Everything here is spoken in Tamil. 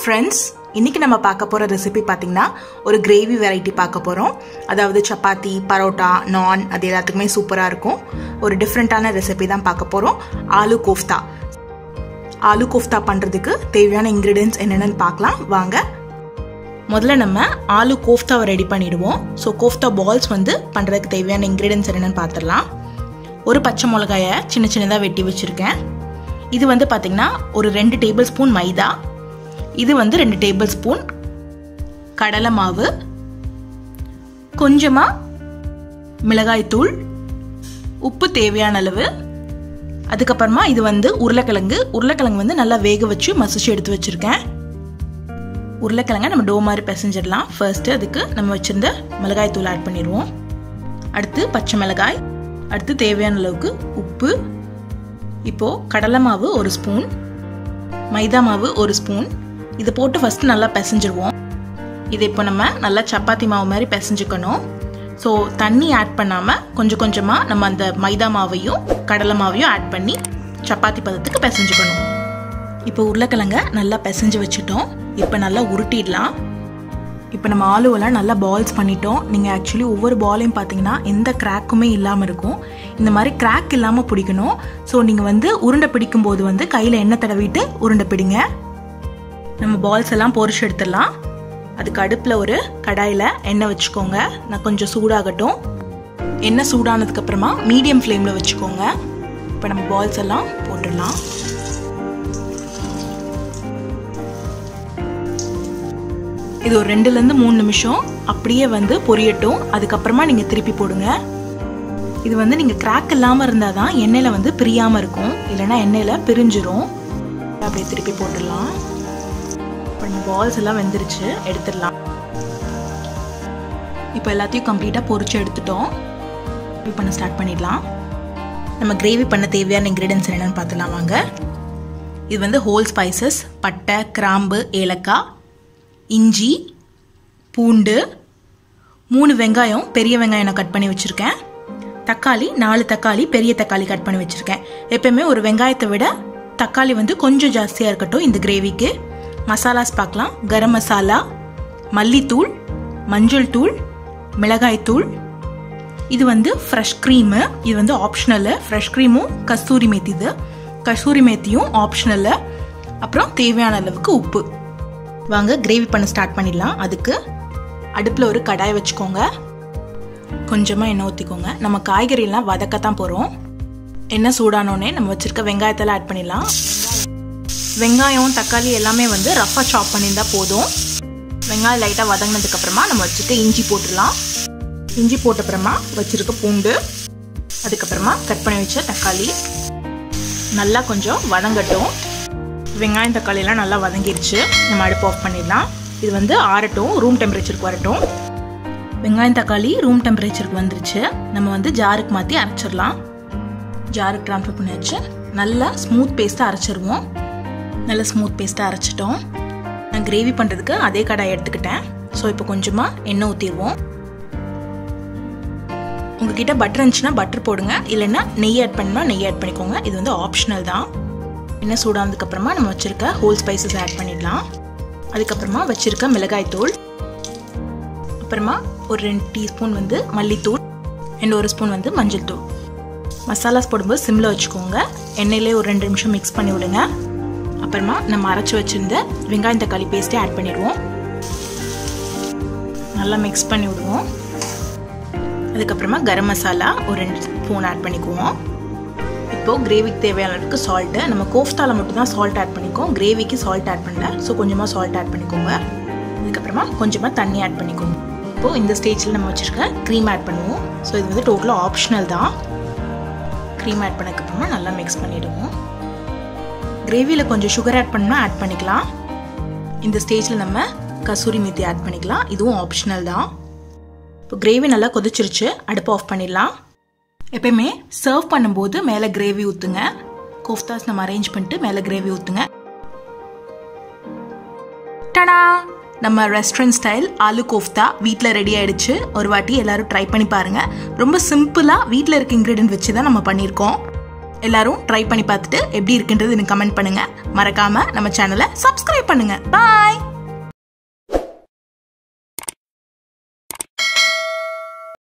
ஃப்ரெண்ட்ஸ் இன்னைக்கு நம்ம பார்க்க போகிற ரெசிபி பார்த்தீங்கன்னா ஒரு கிரேவி வெரைட்டி பார்க்க போகிறோம் அதாவது சப்பாத்தி பரோட்டா நான் அது எல்லாத்துக்குமே சூப்பராக இருக்கும் ஒரு டிஃப்ரெண்ட்டான ரெசிபி தான் பார்க்க போகிறோம் ஆலு கோஃப்தா ஆலு கோஃப்தா பண்ணுறதுக்கு தேவையான இன்க்ரீடியன்ஸ் என்னென்னு பார்க்கலாம் வாங்க முதல்ல நம்ம ஆலு கோஃப்தாவை ரெடி பண்ணிடுவோம் ஸோ கோஃப்தா பால்ஸ் வந்து பண்ணுறதுக்கு தேவையான இன்க்ரீடியன்ஸ் என்னென்னு பார்த்துடலாம் ஒரு பச்சை மிளகாயை சின்ன சின்னதாக வெட்டி வச்சுருக்கேன் இது வந்து பார்த்திங்கன்னா ஒரு ரெண்டு டேபிள் ஸ்பூன் மைதா இது வந்து ரெண்டு டேபிள் ஸ்பூன் கடலை மாவு கொஞ்சமாக மிளகாய்த்தூள் உப்பு தேவையான அளவு அதுக்கப்புறமா இது வந்து உருளைக்கிழங்கு உருளைக்கிழங்கு வந்து நல்லா வேக வச்சு மசிச்சு எடுத்து வச்சுருக்கேன் உருளைக்கிழங்க நம்ம டோ மாதிரி பிசைஞ்சிடலாம் ஃபர்ஸ்ட்டு அதுக்கு நம்ம வச்சுருந்த மிளகாய் தூள் ஆட் பண்ணிடுவோம் அடுத்து பச்சை மிளகாய் அடுத்து தேவையான அளவுக்கு உப்பு இப்போது கடலை மாவு ஒரு ஸ்பூன் மைதா மாவு ஒரு ஸ்பூன் இது போட்டு ஃபஸ்ட்டு நல்லா பிசைஞ்சிருவோம் இது இப்போ நம்ம நல்லா சப்பாத்தி மாவு மாதிரி பிசைஞ்சுக்கணும் ஸோ தண்ணி ஆட் பண்ணாமல் கொஞ்சம் கொஞ்சமாக நம்ம அந்த மைதா மாவையும் கடலை மாவையும் ஆட் பண்ணி சப்பாத்தி பதத்துக்கு பிசைஞ்சுக்கணும் இப்போ உருளைக்கிழங்க நல்லா பிசைஞ்சு வச்சுட்டோம் இப்போ நல்லா உருட்டிடலாம் இப்போ நம்ம ஆலுவெல்லாம் நல்லா பால்ஸ் பண்ணிட்டோம் நீங்கள் ஆக்சுவலி ஒவ்வொரு பாலையும் பார்த்தீங்கன்னா எந்த கிராக்குமே இல்லாமல் இருக்கும் இந்த மாதிரி கிராக் இல்லாமல் பிடிக்கணும் ஸோ நீங்கள் வந்து உருண்டை பிடிக்கும் போது வந்து கையில் எண்ணெய் தடவிட்டு உருண்டை பிடிங்க நம்ம பால்ஸ் எல்லாம் பொரிச்சு எடுத்துடலாம் அதுக்கு அடுப்பில் ஒரு கடாயில் எண்ணெய் வச்சுக்கோங்க நான் கொஞ்சம் சூடாகட்டும் எண்ணெய் சூடானதுக்கு அப்புறமா மீடியம் ஃப்ளேமில் வச்சுக்கோங்க இப்போ நம்ம பால்ஸ் எல்லாம் போட்டுடலாம் இது ஒரு ரெண்டுலேருந்து மூணு நிமிஷம் அப்படியே வந்து பொரியட்டும் அதுக்கப்புறமா நீங்கள் திருப்பி போடுங்க இது வந்து நீங்கள் கிராக் இல்லாமல் இருந்தால் தான் எண்ணெயில் வந்து பிரியாமல் இருக்கும் இல்லைன்னா எண்ணெயில் பிரிஞ்சிரும் அப்படியே திருப்பி போட்டுடலாம் இப்போ நம்ம பால்ஸ் எல்லாம் வெந்துருச்சு எடுத்துடலாம் இப்போ எல்லாத்தையும் கம்ப்ளீட்டாக பொரிச்சு எடுத்துட்டோம் கிரேவி பண்ண ஸ்டார்ட் பண்ணிடலாம் நம்ம கிரேவி பண்ண தேவையான இன்க்ரீடியன்ஸ் என்னென்னு பார்த்துலாம் வாங்க இது வந்து ஹோல் ஸ்பைசஸ் பட்டை கிராம்பு ஏலக்காய் இஞ்சி பூண்டு மூணு வெங்காயம் பெரிய வெங்காயம் நான் கட் பண்ணி வச்சுருக்கேன் தக்காளி நாலு தக்காளி பெரிய தக்காளி கட் பண்ணி வச்சுருக்கேன் எப்பயுமே ஒரு வெங்காயத்தை விட தக்காளி வந்து கொஞ்சம் ஜாஸ்தியாக இருக்கட்டும் இந்த கிரேவிக்கு மசாலாஸ் பார்க்கலாம் கரம் மசாலா மல்லித்தூள் மஞ்சள் தூள் மிளகாய் தூள் இது வந்து ஃப்ரெஷ் க்ரீமு இது வந்து ஆப்ஷனலு ஃப்ரெஷ் க்ரீமும் கஸ்தூரி மேத்தி இது கஸ்தூரி மேத்தியும் ஆப்ஷனலு அப்புறம் தேவையான அளவுக்கு உப்பு வாங்க கிரேவி பண்ண ஸ்டார்ட் பண்ணிடலாம் அதுக்கு அடுப்பில் ஒரு கடாய் வச்சுக்கோங்க கொஞ்சமாக எண்ணெய் ஊற்றிக்கோங்க நம்ம காய்கறியெல்லாம் வதக்கத்தான் போகிறோம் எண்ணெய் சூடானோடனே நம்ம வச்சுருக்க வெங்காயத்தெல்லாம் ஆட் பண்ணிடலாம் வெங்காயம் தக்காளி எல்லாமே வந்து ரஃபாக சாப் பண்ணியிருந்தா போதும் வெங்காயம் லைட்டாக வதங்கினதுக்கப்புறமா நம்ம வச்சுருக்க இஞ்சி போட்டுடலாம் இஞ்சி போட்டப்புறமா வச்சுருக்க பூண்டு அதுக்கப்புறமா கட் பண்ணி வச்ச தக்காளி நல்லா கொஞ்சம் வதங்கட்டும் வெங்காயம் தக்காளியெல்லாம் நல்லா வதங்கிருச்சு நம்ம அடுப்பு ஆஃப் பண்ணிடலாம் இது வந்து ஆறட்டும் ரூம் டெம்பரேச்சருக்கு வரட்டும் வெங்காயம் தக்காளி ரூம் டெம்பரேச்சருக்கு வந்துருச்சு நம்ம வந்து ஜாருக்கு மாற்றி அரைச்சிடலாம் ஜாருக்கு ட்ரான்ஸ்ஃபர் பண்ணியாச்சு நல்லா ஸ்மூத் பேஸ்ட்டாக அரைச்சிருவோம் நல்லா ஸ்மூத் பேஸ்ட்டாக அரைச்சிட்டோம் நான் கிரேவி பண்ணுறதுக்கு அதே கடாய் எடுத்துக்கிட்டேன் ஸோ இப்போ கொஞ்சமாக எண்ணெய் ஊற்றிடுவோம் உங்ககிட்ட பட்டர் இருந்துச்சுன்னா பட்டர் போடுங்க இல்லைன்னா நெய் ஆட் பண்ணால் நெய் ஆட் பண்ணிக்கோங்க இது வந்து ஆப்ஷனல் தான் எண்ணெய் சூடானதுக்கப்புறமா நம்ம வச்சுருக்க ஹோல் ஸ்பைசஸ் ஆட் பண்ணிடலாம் அதுக்கப்புறமா வச்சுருக்க மிளகாய் தூள் அப்புறமா ஒரு ரெண்டு டீஸ்பூன் வந்து மல்லித்தூள் அண்ட் ஒரு ஸ்பூன் வந்து மஞ்சள் தூள் மசாலாஸ் போடும்போது சிம்மில் வச்சுக்கோங்க எண்ணெயிலே ஒரு ரெண்டு நிமிஷம் மிக்ஸ் பண்ணி விடுங்க அப்புறமா நம்ம அரைச்சி வச்சுருந்த வெங்காயம் தக்காளி பேஸ்ட்டே ஆட் பண்ணிடுவோம் நல்லா மிக்ஸ் பண்ணி விடுவோம் அதுக்கப்புறமா கரம் மசாலா ஒரு ரெண்டு ஸ்பூன் ஆட் பண்ணிக்குவோம் இப்போது கிரேவிக்கு தேவையான அளவுக்கு சால்ட்டு நம்ம கோஃப்தாவில் மட்டும் தான் சால்ட் ஆட் பண்ணிக்கோம் கிரேவிக்கு சால்ட் ஆட் பண்ணல ஸோ கொஞ்சமாக சால்ட் ஆட் பண்ணிக்கோங்க அதுக்கப்புறமா கொஞ்சமாக தண்ணி ஆட் பண்ணிக்கோங்க இப்போது இந்த ஸ்டேஜில் நம்ம வச்சுருக்க க்ரீம் ஆட் பண்ணுவோம் ஸோ இது வந்து டோட்டலாக ஆப்ஷனல் தான் க்ரீம் ஆட் பண்ணதுக்கப்புறமா நல்லா மிக்ஸ் பண்ணிவிடுவோம் கிரேவியில் கொஞ்சம் சுகர் ஆட் பண்ணால் ஆட் பண்ணிக்கலாம் இந்த ஸ்டேஜில் நம்ம கசூரி மெத்தி ஆட் பண்ணிக்கலாம் இதுவும் ஆப்ஷனல் தான் இப்போ கிரேவி நல்லா கொதிச்சிருச்சு அடுப்பு ஆஃப் பண்ணிடலாம் எப்பயுமே சர்வ் பண்ணும்போது மேலே கிரேவி ஊற்றுங்க கோஃப்தாஸ் நம்ம அரேஞ்ச் பண்ணிட்டு மேலே கிரேவி ஊற்றுங்க டடா நம்ம ரெஸ்டாரண்ட் ஸ்டைல் ஆலு கோஃப்தா வீட்டில் ரெடி ஆயிடுச்சு ஒரு வாட்டி எல்லாரும் ட்ரை பண்ணி பாருங்க ரொம்ப சிம்பிளாக வீட்டில் இருக்க இன்க்ரீடியன்ட் வச்சு தான் நம்ம பண்ணியிருக்கோம் எல்லாரும் ட்ரை பண்ணி பார்த்துட்டு எப்படி இருக்குன்றது எனக்கு கமெண்ட் பண்ணுங்க மறக்காம நம்ம சேனலை சப்ஸ்கிரைப் பண்ணுங்க பாய்